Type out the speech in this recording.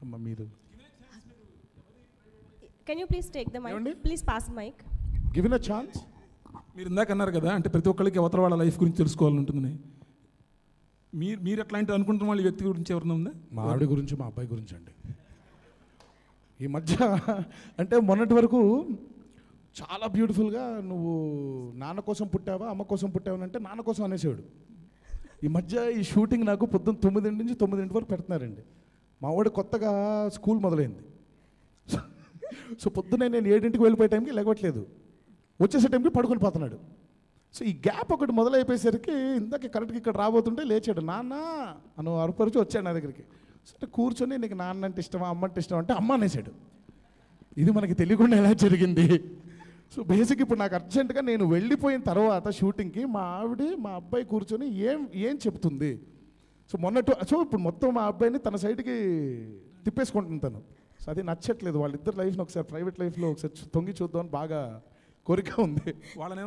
అమ్మ మీరు Can you please take the mic? ఏమండి? Please pass the mic. Given a chance మీరు ఇందాక అన్నారు కదా అంటే ప్రతి ఒక్కరికి అవతల వాళ్ళ లైఫ్ గురించి తెలుసుకోవాలని ఉంటుందని మీరు మీరు ఎట్లాంటి అనుకుంటున్న వాళ్ళ వ్యక్తి గురించి ఎవరైనా ఉందా మా ఆవిడ గురించి మా అబ్బాయి గురించి అండి ఈ మధ్య అంటే మొన్నటి వరకు చాలా బ్యూటిఫుల్గా నువ్వు నాన్న కోసం పుట్టావా అమ్మ కోసం పుట్టావా అంటే నాన్న కోసం అనేసేవాడు ఈ మధ్య ఈ షూటింగ్ నాకు పొద్దున్న తొమ్మిదింటి నుంచి తొమ్మిదింటి వరకు పెడుతున్నారండి మా వాడు కొత్తగా స్కూల్ మొదలైంది సో పొద్దున్నే నేను ఏడింటికి వెళ్ళిపోయే టైంకి లేవట్లేదు వచ్చేసే టైంకి పడుకొని పోతున్నాడు సో ఈ గ్యాప్ ఒకటి మొదలైపోయేసరికి ఇందాక కరెక్ట్గా ఇక్కడ రాబోతుంటే లేచాడు నాన్న అను అరుపరిచి వచ్చాడు నా దగ్గరికి సరే కూర్చొని నీకు నాన్న అంటే ఇష్టమా అమ్మ అంటే ఇష్టమా అంటే అమ్మ అనేసాడు ఇది మనకి తెలియకుండా ఎలా జరిగింది సో బేసిక్ ఇప్పుడు నాకు అర్జెంటుగా నేను వెళ్ళిపోయిన తర్వాత షూటింగ్కి మా ఆవిడ మా అబ్బాయి కూర్చొని ఏం ఏం చెప్తుంది సో మొన్నటి సో ఇప్పుడు మొత్తం మా అబ్బాయిని తన సైడ్కి తిప్పేసుకుంటుంది తను సో అది నచ్చట్లేదు వాళ్ళిద్దరు లైఫ్ని ఒకసారి ప్రైవేట్ లైఫ్లో ఒకసారి చూ- తొంగి చూద్దామని బాగా కోరిక ఉంది వాళ్ళని